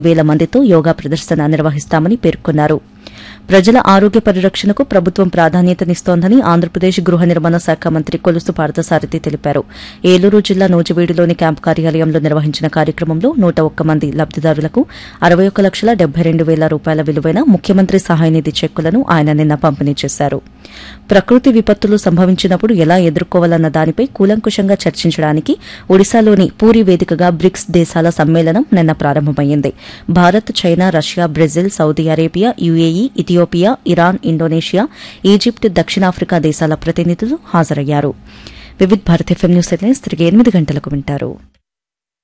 వేల మందితో యోగా ప్రదర్శన నిర్వహిస్తామని పేర్కొన్నారు ప్రజల ఆరోగ్య పరిరక్షణకు ప్రభుత్వం ప్రాధాన్యతనిస్తోందని ఆంధ్రప్రదేశ్ గృహ నిర్మాణ శాఖ మంత్రి కొలుసు పార్థసారథి తెలిపారు ఏలూరు జిల్లా నూజివీడులోని క్యాంపు కార్యాలయంలో నిర్వహించిన కార్యక్రమంలో నూట ఒక్క మంది లబ్దిదారులకు అరవై ఒక్క లక్షల డెబ్బై రెండు వేల రూపాయల విలువైన ముఖ్యమంత్రి సహాయ నిధి చెక్కులను ఆయన నిన్న పంపిణీ చేశారు ప్రకృతి విపత్తులు సంభవించినప్పుడు ఎలా ఎదుర్కోవాలన్న దానిపై కూలంకుషంగా చర్చించడానికి ఒడిశాలోని పూరి వేదికగా బ్రిక్స్ దేశాల సమ్మేళనం నిన్న ప్రారంభమైంది Bharat China Russia Brazil Saudi Arabia UAE Ethiopia Iran Indonesia Egypt దక్షిణాఫ్రికా దేశాల ప్రతినిధులు హాజరయ్యారు Vividh Bharat FM news headlines తిరిగి ఎనిమిది గంటలకు వింటారు